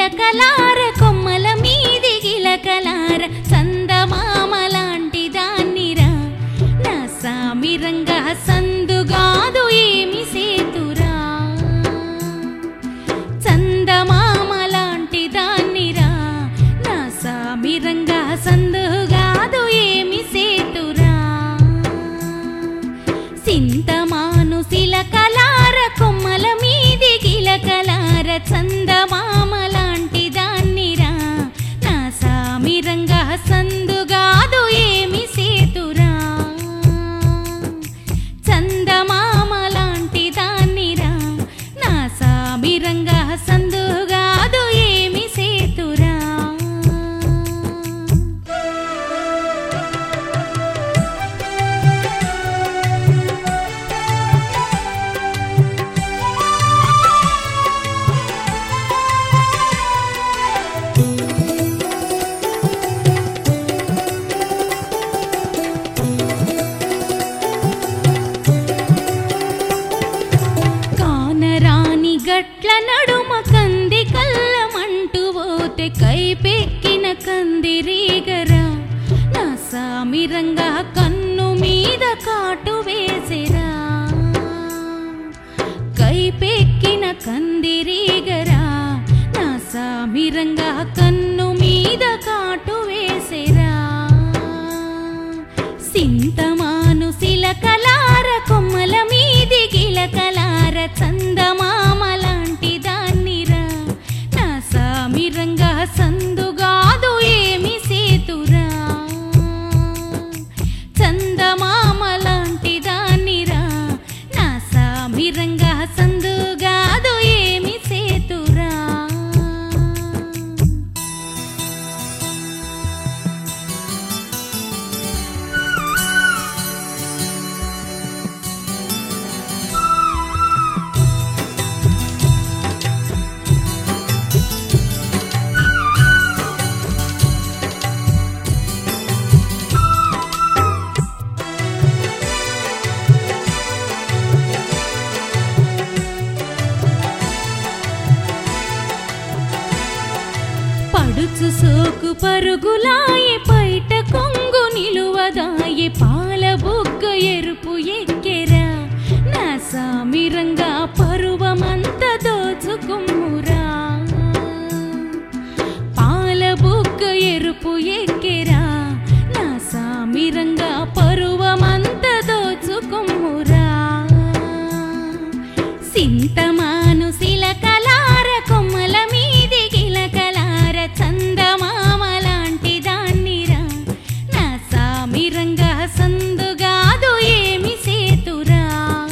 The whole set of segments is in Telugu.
సిలకలార కొమ్మల మీది గిలకలార చందమామ లాంటి దాన్నిరా నా సామిరంగా సందుగాదు ఏమి సేతురా చందమామ లాంటి దాన్నిరా నా సామిరంగా సందుగాదు ఏమి సేతురా సింతమాను సిలకలార కొమ్మల మీది గిలకలార చందమామ లాంటి దాన్నిరా నా సామిరంగా సందుగాదు ఏమి సేతురా చందమామ లాంటి దాన్నిరా నా సామిరంగా సందుగాదు ఏమి సేతురా కానరాని గట్ల నడుమ కంది కల్లమంటూ పోతే కైపెక్కిన కందిరీగరా నా సామిరంగా కన్ను మీద కాటు వేసిరా కైపెక్కిన కందిరీగరా నా సామిరంగా కన్ను మీద కాటు వేసిరా సింతమాను సిలకలార కొమ్మల మీది గిలకలార చందమామ లాంటి దాన్నిరా నా సామిరంగా సందుగాదు ఏమి సేతురా చందమామ లాంటి దాన్నిరా నా సామిరంగా సందుగాదు ఏమి సేతురా పడుచు సోకు పరుగులాయే పైట కొంగు నిలువదాయే పాల బుగ్గ ఎరుపు ఎక్కెరా నా సామిరంగా పరువమంత దోచుకుమ్మురా పాల బుగ్గ ఎరుపు ఎక్కెరా నా సామిరంగా పరువమంత దోచుకుమ్మురా సింతమాను సిలకలార కొమ్మల మీది గిలకలార చందమామ లాంటి దాన్నిరా నా సామిరంగా సందుగాదు ఏమి సేతురా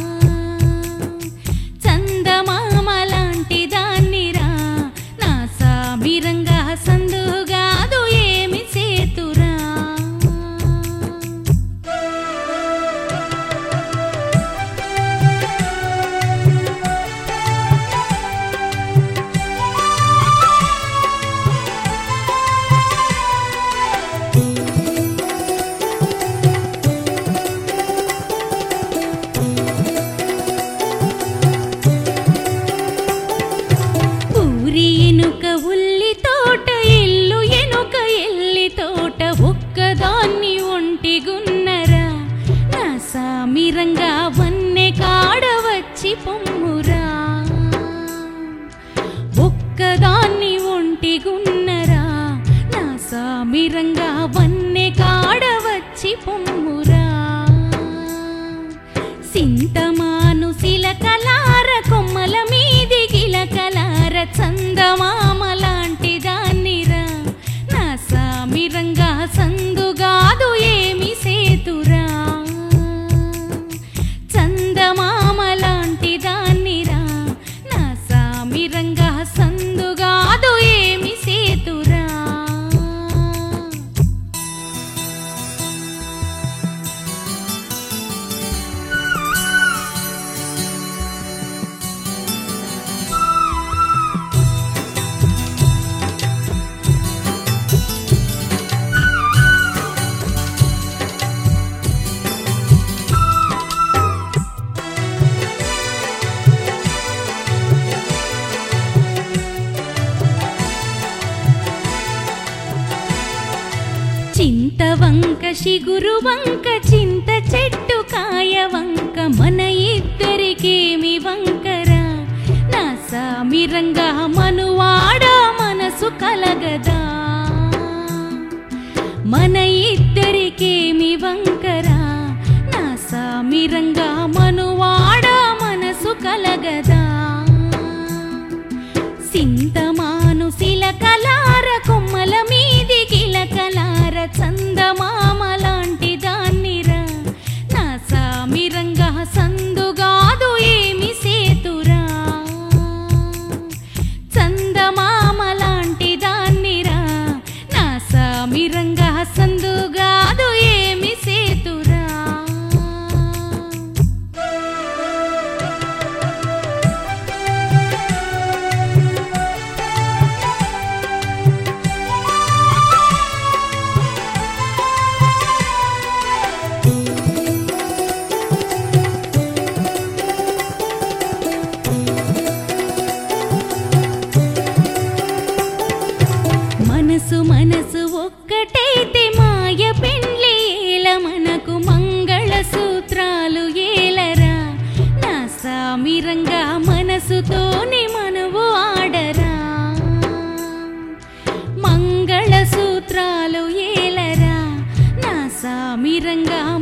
చందమామ లాంటి దాన్నిరా నా సామిరంగా సందుగాదు ఏమి సేతురా ఊరి ఎనుక ఉల్లి తోట ఇల్లు ఎనుక ఎల్లి తోట ఒక్కదాన్ని ఒంటి గున్నరా నా సామిరంగా వన్నె కాడ వచ్చి పొమ్మురా ఒక్కదాన్ని ఒంటి గున్నరా నా సామిరంగా వన్నె కాడ వచ్చి పొమ్మురా సింతమాను సిలకలార కొమ్మల మీది గిలకలార చందమామ లాంటి దాన్నిరా నా సామిరంగా సందుగాదు ఏమి సేతురా చందమామ లాంటి దాన్నిరా నా సామిరంగా సందుగాదు ఏమి సేతురా చిగురు వంక చింత చెట్టు కాయ వంక మన ఇద్దరికేమి వంకరా నా సామిరంగా మనువాడ మనసు కలగదా మన ఇద్దరికేమి వంకరా నా సామిరంగా మనువాడ మనసు కలగదా సింతమాను శిలకలార కొమ్మల మీది గిలకలార చందమామ లాంటి దాన్నిరా నా సామిరంగా సందుగాదు ఏమి సేతురా చందమామ లాంటి దాన్నిరా నా సామిరంగా సందుగాదు ఏమి సేతురా మనసు మనసు ఒక్కటైతే మాయ పెండ్లి ఏల మనకు మంగళ సూత్రాలు ఏలరా నా సామిరంగా మనసుతోని మనవు ఆడరా మంగళ సూత్రాలు ఏలరా నా సామిరంగా